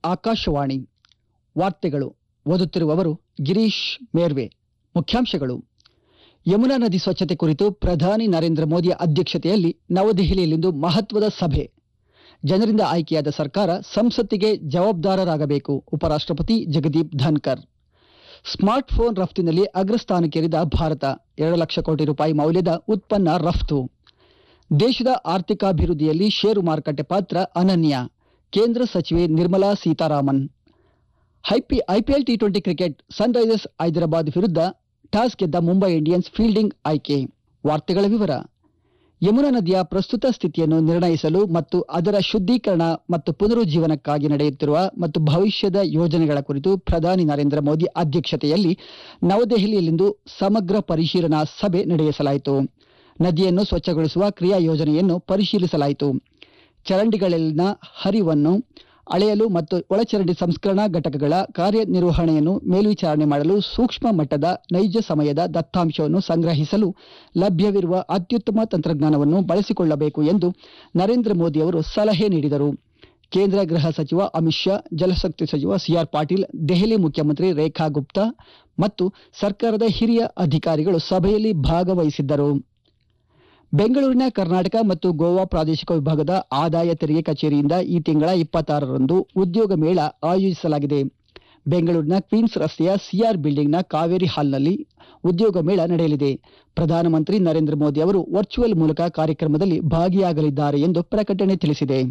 ಆಕಾಶವಾಣಿ ವಾರ್ತೆಗಳು ಓದುತ್ತಿರುವವರು ಗಿರೀಶ್ ಮೇರ್ವೆ ಮುಖ್ಯಾಂಶಗಳು ಯಮುನಾ ನದಿ ಸ್ವಚ್ಛತೆ ಕುರಿತು ಪ್ರಧಾನಿ ನರೇಂದ್ರ ಮೋದಿ ಅಧ್ಯಕ್ಷತೆಯಲ್ಲಿ ನವದೆಹಲಿಯಲ್ಲಿಂದು ಮಹತ್ವದ ಸಭೆ ಜನರಿಂದ ಆಯ್ಕೆಯಾದ ಸರ್ಕಾರ ಸಂಸತ್ತಿಗೆ ಜವಾಬ್ದಾರರಾಗಬೇಕು ಉಪರಾಷ್ಟ್ರಪತಿ ಜಗದೀಪ್ ಧನ್ಕರ್ ಸ್ಮಾರ್ಟ್ ಫೋನ್ ರಫ್ತಿನಲ್ಲಿ ಅಗ್ರಸ್ಥಾನಕ್ಕೇರಿದ ಭಾರತ ಎರಡು ಲಕ್ಷ ಕೋಟಿ ರೂಪಾಯಿ ಮೌಲ್ಯದ ಉತ್ಪನ್ನ ರಫ್ತು ದೇಶದ ಆರ್ಥಿಕಾಭಿವೃದ್ಧಿಯಲ್ಲಿ ಷೇರು ಮಾರುಕಟ್ಟೆ ಪಾತ್ರ ಅನನ್ಯ ಕೇಂದ್ರ ಸಚಿವೆ Nirmala Sitharaman IP IPL T twenty cricket Sunrisers Hyderabad ವಿರುದ್ಧ ಟಾಸ್ ಗೆದ್ದ ಮುಂಬೈ ಇಂಡಿಯನ್ಸ್ ಫೀಲ್ಡಿಂಗ್ ಆಯ್ಕೆ ವಾರ್ತೆಗಳ ವಿವರ ಯಮುನಾ ನದಿಯ ಪ್ರಸ್ತುತ ಸ್ಥಿತಿಯನ್ನು ನಿರ್ಣಯಿಸಲು ಮತ್ತು ಅದರ ಶುದ್ಧೀಕರಣ ಮತ್ತು ಪುನರುಜ್ಜೀವನಕ್ಕಾಗಿ ನಡೆಯುತ್ತಿರುವ ಮತ್ತು ಭವಿಷ್ಯದ ಯೋಜನೆಗಳ ಕುರಿತು ಪ್ರಧಾನಿ ನರೇಂದ್ರ ಮೋದಿ ಅಧ್ಯಕ್ಷತೆಯಲ್ಲಿ ನವದೆಹಲಿಯಲ್ಲಿಂದು ಸಮಗ್ರ ಪರಿಶೀಲನಾ ಸಭೆ ನಡೆಸಲಾಯಿತು ನದಿಯನ್ನು ಸ್ವಚ್ಛಗೊಳಿಸುವ ಕ್ರಿಯಾ ಯೋಜನೆಯನ್ನು ಪರಿಶೀಲಿಸಲಾಯಿತು ಚರಂಡಿಗಳಲ್ಲಿನ ಹರಿವನ್ನು ಅಳೆಯಲು ಮತ್ತು ಒಳಚರಂಡಿ ಸಂಸ್ಕರಣಾ ಘಟಕಗಳ ಕಾರ್ಯನಿರ್ವಹಣೆಯನ್ನು ಮೇಲ್ವಿಚಾರಣೆ ಮಾಡಲು ಸೂಕ್ಷ್ಮ ಮಟ್ಟದ ನೈಜ ಸಮಯದ ದತ್ತಾಂಶವನ್ನು ಸಂಗ್ರಹಿಸಲು ಲಭ್ಯವಿರುವ ಅತ್ಯುತ್ತಮ ತಂತ್ರಜ್ಞಾನವನ್ನು ಬಳಸಿಕೊಳ್ಳಬೇಕು ಎಂದು ನರೇಂದ್ರ ಮೋದಿ ಅವರು ಸಲಹೆ ನೀಡಿದರು ಕೇಂದ್ರ ಗೃಹ ಸಚಿವ ಅಮಿತ್ ಶಾ ಜಲಶಕ್ತಿ ಸಚಿವ ಸಿಆರ್ ಪಾಟೀಲ್ ದೆಹಲಿ ಮುಖ್ಯಮಂತ್ರಿ ರೇಖಾ ಗುಪ್ತಾ ಮತ್ತು ಸರ್ಕಾರದ ಹಿರಿಯ ಅಧಿಕಾರಿಗಳು ಸಭೆಯಲ್ಲಿ ಭಾಗವಹಿಸಿದ್ದರು ಬೆಂಗಳೂರಿನ ಕರ್ನಾಟಕ ಮತ್ತು ಗೋವಾ ಪ್ರಾದೇಶಿಕ ವಿಭಾಗದ ಆದಾಯ ತೆರಿಗೆ ಕಚೇರಿಯಿಂದ ಈ ತಿಂಗಳ ಇಪ್ಪತ್ತಾರರಂದು ಉದ್ಯೋಗ ಮೇಳ ಆಯೋಜಿಸಲಾಗಿದೆ ಬೆಂಗಳೂರಿನ ಕ್ವೀನ್ಸ್ ರಸ್ತೆಯ ಸಿಆರ್ ಬಿಲ್ಡಿಂಗ್ನ ಕಾವೇರಿ ಹಾಲ್ನಲ್ಲಿ ಉದ್ಯೋಗ ಮೇಳ ನಡೆಯಲಿದೆ ಪ್ರಧಾನಮಂತ್ರಿ ನರೇಂದ್ರ ಮೋದಿ ಅವರು ವರ್ಚುವಲ್ ಮೂಲಕ ಕಾರ್ಯಕ್ರಮದಲ್ಲಿ ಭಾಗಿಯಾಗಲಿದ್ದಾರೆ ಎಂದು ಪ್ರಕಟಣೆ ತಿಳಿಸಿದೆ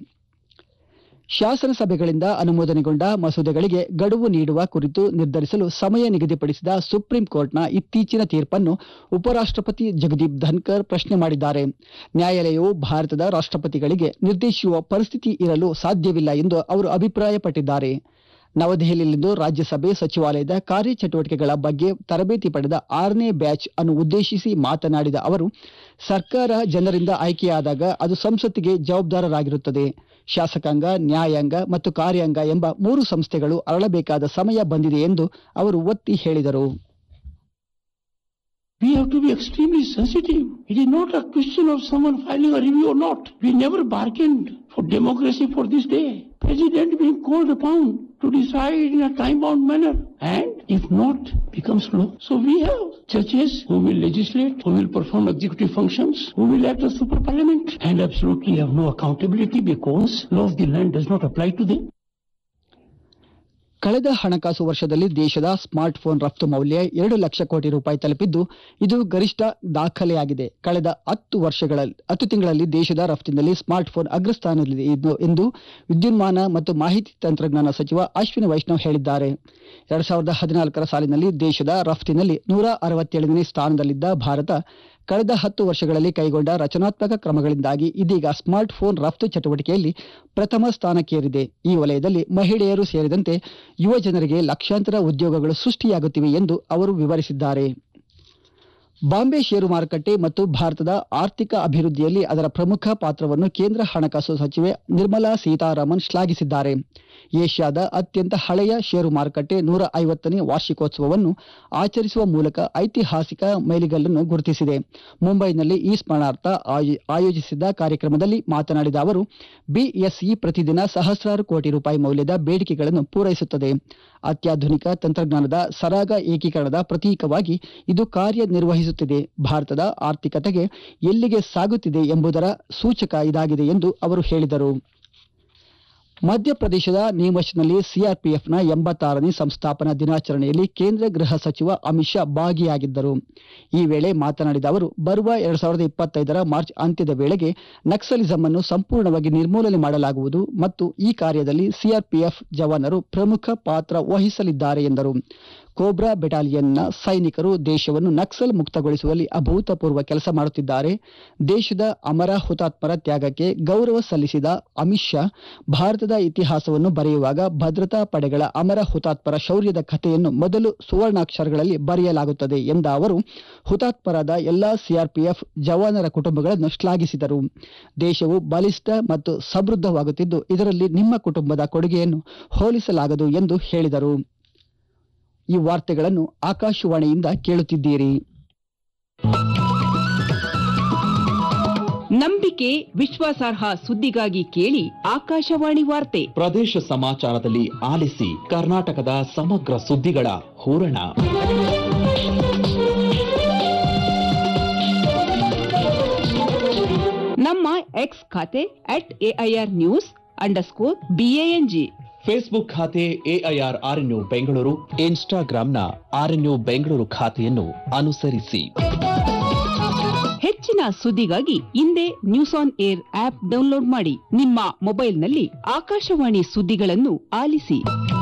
ಶಾಸನಸಭೆಗಳಿಂದ ಅನುಮೋದನೆಗೊಂಡ ಮಸೂದೆಗಳಿಗೆ ಗಡುವು ನೀಡುವ ಕುರಿತು ನಿರ್ಧರಿಸಲು ಸಮಯ ನಿಗದಿಪಡಿಸಿದ ಸುಪ್ರೀಂ ಕೋರ್ಟ್ನ ಇತ್ತೀಚಿನ ತೀರ್ಪನ್ನು ಉಪರಾಷ್ಟ್ರಪತಿ ಜಗದೀಪ್ ಧನ್ಕರ್ ಪ್ರಶ್ನೆ ಮಾಡಿದ್ದಾರೆ ನ್ಯಾಯಾಲಯವು ಭಾರತದ ರಾಷ್ಟ್ರಪತಿಗಳಿಗೆ ನಿರ್ದೇಶಿಸುವ ಪರಿಸ್ಥಿತಿ ಇರಲು ಸಾಧ್ಯವಿಲ್ಲ ಎಂದು ಅವರು ಅಭಿಪ್ರಾಯಪಟ್ಟಿದ್ದಾರೆ ನವದೆಹಲಿಯಲ್ಲಿಂದು ರಾಜ್ಯಸಭೆ ಸಚಿವಾಲಯದ ಕಾರ್ಯಚಟುವಟಿಕೆಗಳ ಬಗ್ಗೆ ತರಬೇತಿ ಪಡೆದ ಆರನೇ ಬ್ಯಾಚ್ ಅನ್ನು ಉದ್ದೇಶಿಸಿ ಮಾತನಾಡಿದ ಅವರು ಸರ್ಕಾರ ಜನರಿಂದ ಆಯ್ಕೆಯಾದಾಗ ಅದು ಸಂಸತ್ತಿಗೆ ಜವಾಬ್ದಾರರಾಗಿರುತ್ತದೆ ಶಾಸಕಾಂಗ ನ್ಯಾಯಾಂಗ ಮತ್ತು ಕಾರ್ಯಾಂಗ ಎಂಬ ಮೂರು ಸಂಸ್ಥೆಗಳು ಅರಳಬೇಕಾದ ಸಮಯ ಬಂದಿದೆ ಎಂದು ಅವರು ಒತ್ತಿ ಹೇಳಿದರು We have to be extremely sensitive. It is not a question of someone filing a review or not. We never bargained for democracy for this day. President being called upon to decide in a time-bound manner and if not, becomes law. So we have judges who will legislate, who will perform executive functions, who will act as super parliament and absolutely have no accountability because law of the land does not apply to them. ಕಳೆದ ಹಣಕಾಸು ವರ್ಷದಲ್ಲಿ ದೇಶದ smart phone ರಫ್ತು ಮೌಲ್ಯ ಎರಡು ಲಕ್ಷ ಕೋಟಿ ರೂಪಾಯಿ ತಲುಪಿದ್ದು ಇದು ಗರಿಷ್ಠ ದಾಖಲೆಯಾಗಿದೆ ಕಳೆದ ಹತ್ತು ವರ್ಷಗಳಲ್ಲಿ ಹತ್ತು ತಿಂಗಳಲ್ಲಿ ದೇಶದ ರಫ್ತಿನಲ್ಲಿ ಸ್ಮಾರ್ಟ್ ಫೋನ್ ಅಗ್ರಸ್ಥಾನದಲ್ಲಿದೆ ಎಂದು- ಎಂದು ವಿದ್ಯುನ್ಮಾನ ಮತ್ತು ಮಾಹಿತಿ ತಂತ್ರಜ್ಞಾನ ಸಚಿವ ಅಶ್ವಿನಿ ವೈಷ್ಣವ್ ಹೇಳಿದ್ದಾರೆ ಎರಡ್ ಸಾವಿರದ ಹದಿನಾಲ್ಕರ ಸಾಲಿನಲ್ಲಿ ದೇಶದ ರಫ್ತಿನಲ್ಲಿ ನೂರ ಅರವತ್ತೇಳನೇ ಸ್ಥಾನದಲ್ಲಿದ್ದ ಭಾರತ ಕಳೆದ ಹತ್ತು ವರ್ಷಗಳಲ್ಲಿ ಕೈಗೊಂಡ ರಚನಾತ್ಮಕ ಕ್ರಮಗಳಿಂದಾಗಿ ಇದೀಗ ಸ್ಮಾರ್ಟ್ ಫೋನ್ ರಫ್ತು ಚಟುವಟಿಕೆಯಲ್ಲಿ ಪ್ರಥಮ ಸ್ಥಾನಕ್ಕೇರಿದೆ ಈ ವಲಯದಲ್ಲಿ ಮಹಿಳೆಯರು ಸೇರಿದಂತೆ ಯುವ ಜನರಿಗೆ ಲಕ್ಷಾಂತರ ಉದ್ಯೋಗಗಳು ಸೃಷ್ಟಿಯಾಗುತ್ತಿವೆ ಎಂದು ಅವರು ವಿವರಿಸಿದ್ದಾರೆ ಬಾಂಬೆ ಷೇರು ಮಾರುಕಟ್ಟೆ ಮತ್ತು ಭಾರತದ ಆರ್ಥಿಕ ಅಭಿವೃದ್ಧಿಯಲ್ಲಿ ಅದರ ಪ್ರಮುಖ ಪಾತ್ರವನ್ನು ಕೇಂದ್ರ ಹಣಕಾಸು ಸಚಿವೆ ನಿರ್ಮಲಾ ಸೀತಾರಾಮನ್ ಶ್ಲಾಘಿಸಿದ್ದಾರೆ ಏಷ್ಯಾದ ಅತ್ಯಂತ ಹಳೆಯ ಷೇರು ಮಾರುಕಟ್ಟೆ ನೂರ ಐವತ್ತನೇ ವಾರ್ಷಿಕೋತ್ಸವವನ್ನು ಆಚರಿಸುವ ಮೂಲಕ ಐತಿಹಾಸಿಕ ಮೈಲಿಗಲ್ಲನ್ನು ಗುರುತಿಸಿದೆ ಮುಂಬೈನಲ್ಲಿ ಈ ಸ್ಮರಣಾರ್ಥ ಆಯೋ- ಆಯೋಜಿಸಿದ್ದ ಕಾರ್ಯಕ್ರಮದಲ್ಲಿ ಮಾತನಾಡಿದ ಅವರು ಬಿಎಸ್ಇ ಪ್ರತಿದಿನ ಸಹಸ್ರಾರು ಕೋಟಿ ರೂಪಾಯಿ ಮೌಲ್ಯದ ಬೇಡಿಕೆಗಳನ್ನು ಪೂರೈಸುತ್ತದೆ ಅತ್ಯಾಧುನಿಕ ತಂತ್ರಜ್ಞಾನದ ಸರಾಗ ಏಕೀಕರಣದ ಪ್ರತೀಕವಾಗಿ ಇದು ಕಾರ್ಯನಿರ್ವಹಿಸುತ್ತಿದೆ ಭಾರತದ ಆರ್ಥಿಕತೆಗೆ ಎಲ್ಲಿಗೆ ಸಾಗುತ್ತಿದೆ ಎಂಬುದರ ಸೂಚಕ ಇದಾಗಿದೆ ಎಂದು ಅವರು ಹೇಳಿದರು ಮಧ್ಯಪ್ರದೇಶದ ನೀಮಚ್ನಲ್ಲಿ ಸಿಆರ್ಪಿಎಫ್ನ ಎಂಬತ್ತಾರನೇ ಸಂಸ್ಥಾಪನಾ ದಿನಾಚರಣೆಯಲ್ಲಿ ಕೇಂದ್ರ ಗೃಹ ಸಚಿವ ಅಮಿತ್ ಶಾ ಭಾಗಿಯಾಗಿದ್ದರು ಈ ವೇಳೆ ಮಾತನಾಡಿದ ಅವರು ಬರುವ ಎರಡ್ ಸಾವಿರದ ಇಪ್ಪತ್ತೈದರ ಮಾರ್ಚ್ ಅಂತ್ಯದ ವೇಳೆಗೆ ನಕ್ಸಲಿಸಂ ಅನ್ನು ಸಂಪೂರ್ಣವಾಗಿ ನಿರ್ಮೂಲನೆ ಮಾಡಲಾಗುವುದು ಮತ್ತು ಈ ಕಾರ್ಯದಲ್ಲಿ ಸಿಆರ್ಪಿಎಫ್ ಜವಾನರು ಪ್ರಮುಖ ಪಾತ್ರ ವಹಿಸಲಿದ್ದಾರೆ ಎಂದರು ಕೋಬ್ರಾ ಬೆಟಾಲಿಯನ್ನ ಸೈನಿಕರು ದೇಶವನ್ನು ನಕ್ಸಲ್ ಮುಕ್ತಗೊಳಿಸುವಲ್ಲಿ ಅಭೂತಪೂರ್ವ ಕೆಲಸ ಮಾಡುತ್ತಿದ್ದಾರೆ ದೇಶದ ಅಮರ ಹುತಾತ್ಮರ ತ್ಯಾಗಕ್ಕೆ ಗೌರವ ಸಲ್ಲಿಸಿದ ಅಮಿತ್ ಶಾ ಭಾರತದ ಇತಿಹಾಸವನ್ನು ಬರೆಯುವಾಗ ಭದ್ರತಾ ಪಡೆಗಳ ಅಮರ ಹುತಾತ್ಮರ ಶೌರ್ಯದ ಕಥೆಯನ್ನು ಮೊದಲು ಸುವರ್ಣಾಕ್ಷರಗಳಲ್ಲಿ ಬರೆಯಲಾಗುತ್ತದೆ ಎಂದ ಅವರು ಹುತಾತ್ಮರಾದ ಎಲ್ಲಾ ಸಿಆರ್ಪಿಎಫ್ ಜವಾನರ ಕುಟುಂಬಗಳನ್ನು ಶ್ಲಾಘಿಸಿದರು ದೇಶವು ಬಲಿಷ್ಠ ಮತ್ತು ಸಮೃದ್ಧವಾಗುತ್ತಿದ್ದು ಇದರಲ್ಲಿ ನಿಮ್ಮ ಕುಟುಂಬದ ಕೊಡುಗೆಯನ್ನು ಹೋಲಿಸಲಾಗದು ಎಂದು ಹೇಳಿದರು ಈ ವಾರ್ತೆಗಳನ್ನು ಆಕಾಶವಾಣಿಯಿಂದ ಕೇಳುತ್ತಿದ್ದೀರಿ ನಂಬಿಕೆ ವಿಶ್ವಾಸಾರ್ಹ ಸುದ್ದಿಗಾಗಿ ಕೇಳಿ ಆಕಾಶವಾಣಿ ವಾರ್ತೆ ಪ್ರದೇಶ ಸಮಾಚಾರದಲ್ಲಿ ಆಲಿಸಿ ಕರ್ನಾಟಕದ ಸಮಗ್ರ ಸುದ್ದಿಗಳ ಹೂರಣ ನಮ್ಮ ಎಕ್ಸ್ ಖಾತೆ at AIR news underscore BANG Facebook ಖಾತೆ ಎಐಆರ್ ಆರ್ಎನ್ಯು ಬೆಂಗಳೂರು ಇನ್ಸ್ಟಾಗ್ರಾಂನ ಆರ್ಎನ್ಯು ಬೆಂಗಳೂರು ಖಾತೆಯನ್ನು ಅನುಸರಿಸಿ ಹೆಚ್ಚಿನ ಸುದ್ದಿಗಾಗಿ ಹಿಂದೆ news on air app download ಮಾಡಿ ನಿಮ್ಮ ಮೊಬೈಲ್ನಲ್ಲಿ ಆಕಾಶವಾಣಿ ಸುದ್ದಿಗಳನ್ನು ಆಲಿಸಿ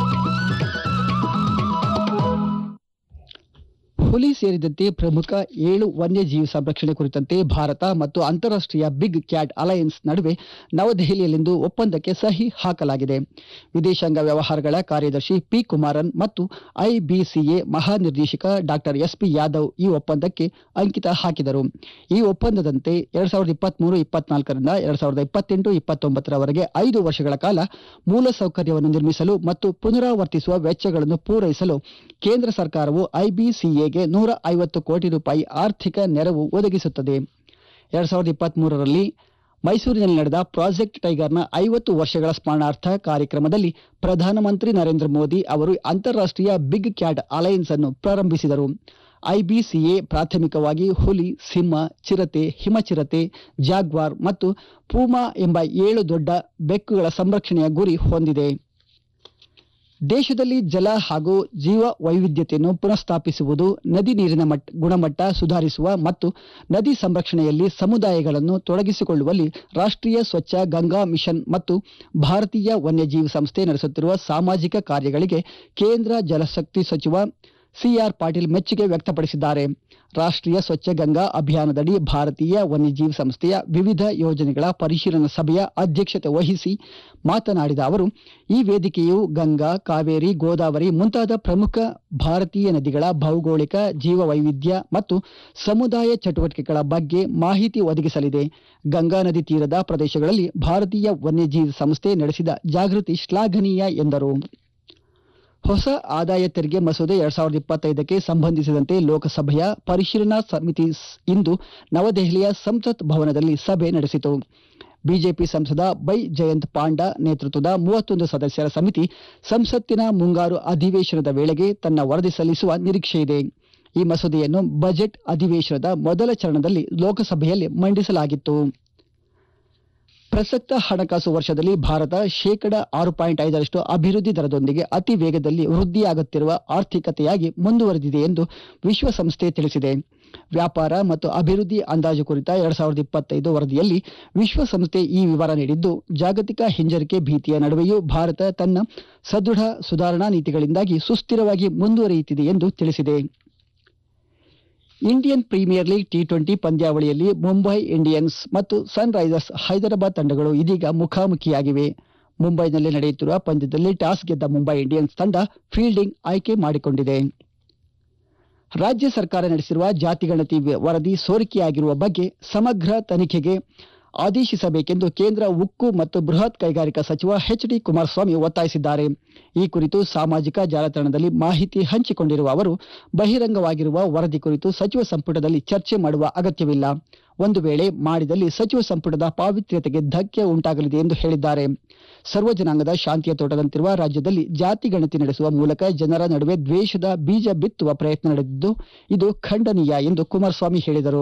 ಹುಲಿ ಸೇರಿದಂತೆ ಪ್ರಮುಖ ಏಳು ವನ್ಯಜೀವಿ ಸಂರಕ್ಷಣೆ ಕುರಿತಂತೆ ಭಾರತ ಮತ್ತು ಅಂತಾರಾಷ್ಟ್ರೀಯ ಬಿಗ್ ಕ್ಯಾಟ್ ಅಲಯನ್ಸ್ ನಡುವೆ ನವದೆಹಲಿಯಲ್ಲಿಂದು ಒಪ್ಪಂದಕ್ಕೆ ಸಹಿ ಹಾಕಲಾಗಿದೆ ವಿದೇಶಾಂಗ ವ್ಯವಹಾರಗಳ ಕಾರ್ಯದರ್ಶಿ ಪಿ ಕುಮಾರನ್ ಮತ್ತು ಐಬಿಸಿಎ ಮಹಾನಿರ್ದೇಶಕ ಡಾಕ್ಟರ್ ಎಸ್ ಪಿ ಯಾದವ್ ಈ ಒಪ್ಪಂದಕ್ಕೆ ಅಂಕಿತ ಹಾಕಿದರು ಈ ಒಪ್ಪಂದದಂತೆ ಎರಡ್ ಸಾವಿರದ ಇಪ್ಪತ್ಮೂರು ಇಪ್ಪತ್ನಾಲ್ಕರಿಂದ ಎರಡ್ ಸಾವಿರದ ಇಪ್ಪತ್ತೆಂಟು ಇಪ್ಪತ್ತೊಂಬತ್ತರವರೆಗೆ ಐದು ವರ್ಷಗಳ ಕಾಲ ಮೂಲಸೌಕರ್ಯವನ್ನು ನಿರ್ಮಿಸಲು ಮತ್ತು ಪುನರಾವರ್ತಿಸುವ ವೆಚ್ಚಗಳನ್ನು ಪೂರೈಸಲು ಕೇಂದ್ರ ಸರ್ಕಾರವು ಐಬಿಸಿಎಗೆ ನೂರ ಐವತ್ತು ಕೋಟಿ ರೂಪಾಯಿ ಆರ್ಥಿಕ ನೆರವು ಒದಗಿಸುತ್ತದೆ ಎರಡ್ ಸಾವಿರದ ಇಪ್ಪತ್ಮೂರರಲ್ಲಿ ಮೈಸೂರಿನಲ್ಲಿ ನಡೆದ ಪ್ರಾಜೆಕ್ಟ್ ಟೈಗರ್ನ ಐವತ್ತು ವರ್ಷಗಳ ಸ್ಮರಣಾರ್ಥ ಕಾರ್ಯಕ್ರಮದಲ್ಲಿ ಪ್ರಧಾನಮಂತ್ರಿ ನರೇಂದ್ರ ಮೋದಿ ಅವರು ಅಂತಾರಾಷ್ಟ್ರೀಯ ಬಿಗ್ ಕ್ಯಾಟ್ ಅಲಯನ್ಸ್ ಅನ್ನು ಪ್ರಾರಂಭಿಸಿದರು ಐಬಿಸಿಎ ಪ್ರಾಥಮಿಕವಾಗಿ ಹುಲಿ ಸಿಂಹ ಚಿರತೆ ಹಿಮಚಿರತೆ ಜಾಗ್ವಾರ್ ಮತ್ತು ಪೂಮಾ ಎಂಬ ಏಳು ದೊಡ್ಡ ಬೆಕ್ಕುಗಳ ಸಂರಕ್ಷಣೆಯ ಗುರಿ ಹೊಂದಿದೆ ದೇಶದಲ್ಲಿ ಜಲ ಹಾಗೂ ಜೀವ ವೈವಿಧ್ಯತೆಯನ್ನು ಪುನಃಸ್ಥಾಪಿಸುವುದು ನದಿ ನೀರಿನ ಮಟ್ಟ ಗುಣಮಟ್ಟ ಸುಧಾರಿಸುವ ಮತ್ತು ನದಿ ಸಂರಕ್ಷಣೆಯಲ್ಲಿ ಸಮುದಾಯಗಳನ್ನು ತೊಡಗಿಸಿಕೊಳ್ಳುವಲ್ಲಿ ರಾಷ್ಟ್ರೀಯ ಸ್ವಚ್ಛ ಗಂಗಾ ಮಿಷನ್ ಮತ್ತು ಭಾರತೀಯ ವನ್ಯಜೀವಿ ಸಂಸ್ಥೆ ನಡೆಸುತ್ತಿರುವ ಸಾಮಾಜಿಕ ಕಾರ್ಯಗಳಿಗೆ ಕೇಂದ್ರ ಜಲಶಕ್ತಿ ಸಚಿವ ಸಿಆರ್ ಪಾಟೀಲ್ ಮೆಚ್ಚುಗೆ ವ್ಯಕ್ತಪಡಿಸಿದ್ದಾರೆ ರಾಷ್ಟ್ರೀಯ ಸ್ವಚ್ಛ ಗಂಗಾ ಅಭಿಯಾನದಡಿ ಭಾರತೀಯ ವನ್ಯಜೀವಿ ಸಂಸ್ಥೆಯ ವಿವಿಧ ಯೋಜನೆಗಳ ಪರಿಶೀಲನಾ ಸಭೆಯ ಅಧ್ಯಕ್ಷತೆ ವಹಿಸಿ ಮಾತನಾಡಿದ ಅವರು ಈ ವೇದಿಕೆಯು ಗಂಗಾ ಕಾವೇರಿ ಗೋದಾವರಿ ಮುಂತಾದ ಪ್ರಮುಖ ಭಾರತೀಯ ನದಿಗಳ ಭೌಗೋಳಿಕ ಜೀವ ವೈವಿಧ್ಯ ಮತ್ತು ಸಮುದಾಯ ಚಟುವಟಿಕೆಗಳ ಬಗ್ಗೆ ಮಾಹಿತಿ ಒದಗಿಸಲಿದೆ ಗಂಗಾ ನದಿ ತೀರದ ಪ್ರದೇಶಗಳಲ್ಲಿ ಭಾರತೀಯ ವನ್ಯಜೀವಿ ಸಂಸ್ಥೆ ನಡೆಸಿದ ಜಾಗೃತಿ ಶ್ಲಾಘನೀಯ ಎಂದರು ಹೊಸ ಆದಾಯ ತೆರಿಗೆ ಮಸೂದೆ ಎರಡ್ ಸಾವಿರದ ಇಪ್ಪತ್ತೈದಕ್ಕೆ ಸಂಬಂಧಿಸಿದಂತೆ ಲೋಕಸಭೆಯ ಪರಿಶೀಲನಾ ಸಮಿತಿ ಸ್- ಇಂದು ನವದೆಹಲಿಯ ಸಂಸತ್ ಭವನದಲ್ಲಿ ಸಭೆ ನಡೆಸಿತು ಬಿಜೆಪಿ ಸಂಸದ ಬೈ ಜಯಂತ್ ಪಾಂಡಾ ನೇತೃತ್ವದ ಮೂವತ್ತೊಂದು ಸದಸ್ಯರ ಸಮಿತಿ ಸಂಸತ್ತಿನ ಮುಂಗಾರು ಅಧಿವೇಶನದ ವೇಳೆಗೆ ತನ್ನ ವರದಿ ಸಲ್ಲಿಸುವ ನಿರೀಕ್ಷೆಯಿದೆ ಈ ಮಸೂದೆಯನ್ನು ಬಜೆಟ್ ಅಧಿವೇಶನದ ಮೊದಲ ಚರಣದಲ್ಲಿ ಲೋಕಸಭೆಯಲ್ಲಿ ಮಂಡಿಸಲಾಗಿತ್ತು ಪ್ರಸಕ್ತ ಹಣಕಾಸು ವರ್ಷದಲ್ಲಿ ಭಾರತ ಶೇಕಡ ಆರು ಪಾಯಿಂಟ್ ಐದರಷ್ಟು ಅಭಿವೃದ್ಧಿ ದರದೊಂದಿಗೆ ಅತಿ ವೇಗದಲ್ಲಿ ವೃದ್ಧಿಯಾಗುತ್ತಿರುವ ಆರ್ಥಿಕತೆಯಾಗಿ ಮುಂದುವರೆದಿದೆ ಎಂದು ವಿಶ್ವಸಂಸ್ಥೆ ತಿಳಿಸಿದೆ ವ್ಯಾಪಾರ ಮತ್ತು ಅಭಿವೃದ್ಧಿ ಅಂದಾಜು ಕುರಿತ ಎರಡ್ ಸಾವಿರದ ಇಪ್ಪತ್ತೈದು ವರದಿಯಲ್ಲಿ ವಿಶ್ವಸಂಸ್ಥೆ ಈ ವಿವರ ನೀಡಿದ್ದು ಜಾಗತಿಕ ಹಿಂಜರಿಕೆ ಭೀತಿಯ ನಡುವೆಯೂ ಭಾರತ ತನ್ನ ಸದೃಢ ಸುಧಾರಣಾ ನೀತಿಗಳಿಂದಾಗಿ ಸುಸ್ಥಿರವಾಗಿ ಮುಂದುವರಿಯುತ್ತಿದೆ ಎಂದು ತಿಳಿಸಿದೆ Indian premier league T twenty ಪಂದ್ಯಾವಳಿಯಲ್ಲಿ ಮುಂಬೈ ಇಂಡಿಯನ್ಸ್ ಮತ್ತು ಸನ್ ರೈಸರ್ಸ್ ಹೈದರಾಬಾದ್ ತಂಡಗಳು ಇದೀಗ ಮುಖಾಮುಖಿಯಾಗಿವೆ ಮುಂಬೈನಲ್ಲಿ ನಡೆಯುತ್ತಿರುವ ಪಂದ್ಯದಲ್ಲಿ ಟಾಸ್ ಗೆದ್ದ ಮುಂಬೈ ಇಂಡಿಯನ್ಸ್ ತಂಡ ಫೀಲ್ಡಿಂಗ್ ಆಯ್ಕೆ ಮಾಡಿಕೊಂಡಿದೆ ರಾಜ್ಯ ಸರ್ಕಾರ ನಡೆಸಿರುವ ಜಾತಿಗಣತಿ ವಿ- ವರದಿ ಸೋರಿಕೆಯಾಗಿರುವ ಬಗ್ಗೆ ಸಮಗ್ರ ತನಿಖೆಗೆ ಆದೇಶಿಸಬೇಕೆಂದು ಕೇಂದ್ರ ಉಕ್ಕು ಮತ್ತು ಬೃಹತ್ ಕೈಗಾರಿಕಾ ಸಚಿವ ಎಚ್ ಡಿ ಕುಮಾರಸ್ವಾಮಿ ಒತ್ತಾಯಿಸಿದ್ದಾರೆ ಈ ಕುರಿತು ಸಾಮಾಜಿಕ ಜಾಲತಾಣದಲ್ಲಿ ಮಾಹಿತಿ ಹಂಚಿಕೊಂಡಿರುವ ಅವರು ಬಹಿರಂಗವಾಗಿರುವ ವರದಿ ಕುರಿತು ಸಚಿವ ಸಂಪುಟದಲ್ಲಿ ಚರ್ಚೆ ಮಾಡುವ ಅಗತ್ಯವಿಲ್ಲ ಒಂದು ವೇಳೆ ಮಾಡಿದಲ್ಲಿ ಸಚಿವ ಸಂಪುಟದ ಪಾವಿತ್ರ್ಯತೆಗೆ ಧಕ್ಕೆ ಉಂಟಾಗಲಿದೆ ಎಂದು ಹೇಳಿದ್ದಾರೆ ಸರ್ವ ಜನಾಂಗದ ಶಾಂತಿಯ ತೋಟದಂತಿರುವ ರಾಜ್ಯದಲ್ಲಿ ಜಾತಿ ಗಣತಿ ನಡೆಸುವ ಮೂಲಕ ಜನರ ನಡುವೆ ದ್ವೇಷದ ಬೀಜ ಬಿತ್ತುವ ಪ್ರಯತ್ನ ನಡೆದಿದ್ದು ಇದು ಖಂಡನೀಯ ಎಂದು ಕುಮಾರಸ್ವಾಮಿ ಹೇಳಿದರು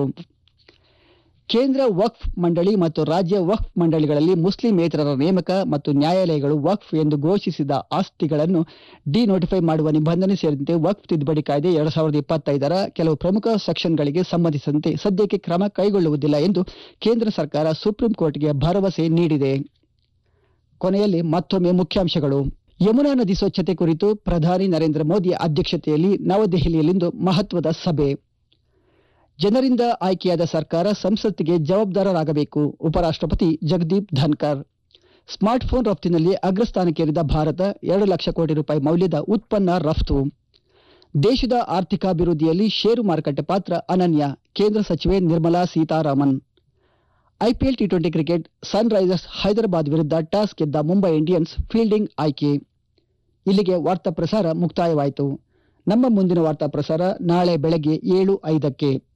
ಕೇಂದ್ರ ವಕ್ಫ್ ಮಂಡಳಿ ಮತ್ತು ರಾಜ್ಯ ವಕ್ಫ್ ಮಂಡಳಿಗಳಲ್ಲಿ ಮುಸ್ಲಿಮೇತರರ ನೇಮಕ ಮತ್ತು ನ್ಯಾಯಾಲಯಗಳು ವಕ್ಫ್ ಎಂದು ಘೋಷಿಸಿದ ಆಸ್ತಿಗಳನ್ನು ಡಿನೋಟಿಫೈ ಮಾಡುವ ನಿಬಂಧನೆ ಸೇರಿದಂತೆ ವಕ್ಫ್ ತಿದ್ದುಪಡಿ ಕಾಯ್ದೆ ಎರಡ್ ಸಾವಿರದ ಇಪ್ಪತ್ತೈದರ ಕೆಲವು ಪ್ರಮುಖ ಸೆಕ್ಷನ್ಗಳಿಗೆ ಸಂಬಂಧಿಸಿದಂತೆ ಸದ್ಯಕ್ಕೆ ಕ್ರಮ ಕೈಗೊಳ್ಳುವುದಿಲ್ಲ ಎಂದು ಕೇಂದ್ರ ಸರ್ಕಾರ ಸುಪ್ರೀಂ ಕೋರ್ಟ್ಗೆ ಭರವಸೆ ನೀಡಿದೆ ಕೊನೆಯಲ್ಲಿ ಮತ್ತೊಮ್ಮೆ ಮುಖ್ಯಾಂಶಗಳು ಯಮುನಾ ನದಿ ಸ್ವಚ್ಛತೆ ಕುರಿತು ಪ್ರಧಾನಿ ನರೇಂದ್ರ ಮೋದಿ ಅಧ್ಯಕ್ಷತೆಯಲ್ಲಿ ನವದೆಹಲಿಯಲ್ಲಿಂದು ಮಹತ್ವದ ಸಭೆ ಜನರಿಂದ ಆಯ್ಕೆಯಾದ ಸರ್ಕಾರ ಸಂಸತ್ತಿಗೆ ಜವಾಬ್ದಾರರಾಗಬೇಕು ಉಪರಾಷ್ಟ್ರಪತಿ ಜಗದೀಪ್ ಧನ್ಕರ್ ಸ್ಮಾರ್ಟ್ಫೋನ್ ರಫ್ತಿನಲ್ಲಿ ಅಗ್ರಸ್ಥಾನಕ್ಕೇರಿದ ಭಾರತ ಎರಡು ಲಕ್ಷ ಕೋಟಿ ರೂಪಾಯಿ ಮೌಲ್ಯದ ಉತ್ಪನ್ನ ರಫ್ತು ದೇಶದ ಆರ್ಥಿಕಾಭಿವೃದ್ಧಿಯಲ್ಲಿ ಷೇರು ಮಾರುಕಟ್ಟೆ ಪಾತ್ರ ಅನನ್ಯ ಕೇಂದ್ರ ಸಚಿವೆ Nirmala Sitharaman IPL T twenty cricket Sunrisers Hyderabad ವಿರುದ್ಧ ಟಾಸ್ ಗೆದ್ದ ಮುಂಬೈ ಇಂಡಿಯನ್ಸ್ ಫೀಲ್ಡಿಂಗ್ ಆಯ್ಕೆ ಇಲ್ಲಿಗೆ ವಾರ್ತಾ ಪ್ರಸಾರ ಮುಕ್ತಾಯವಾಯಿತು ನಮ್ಮ ಮುಂದಿನ ವಾರ್ತಾ ಪ್ರಸಾರ ನಾಳೆ ಬೆಳಗ್ಗೆ ಏಳು ಐದಕ್ಕೆ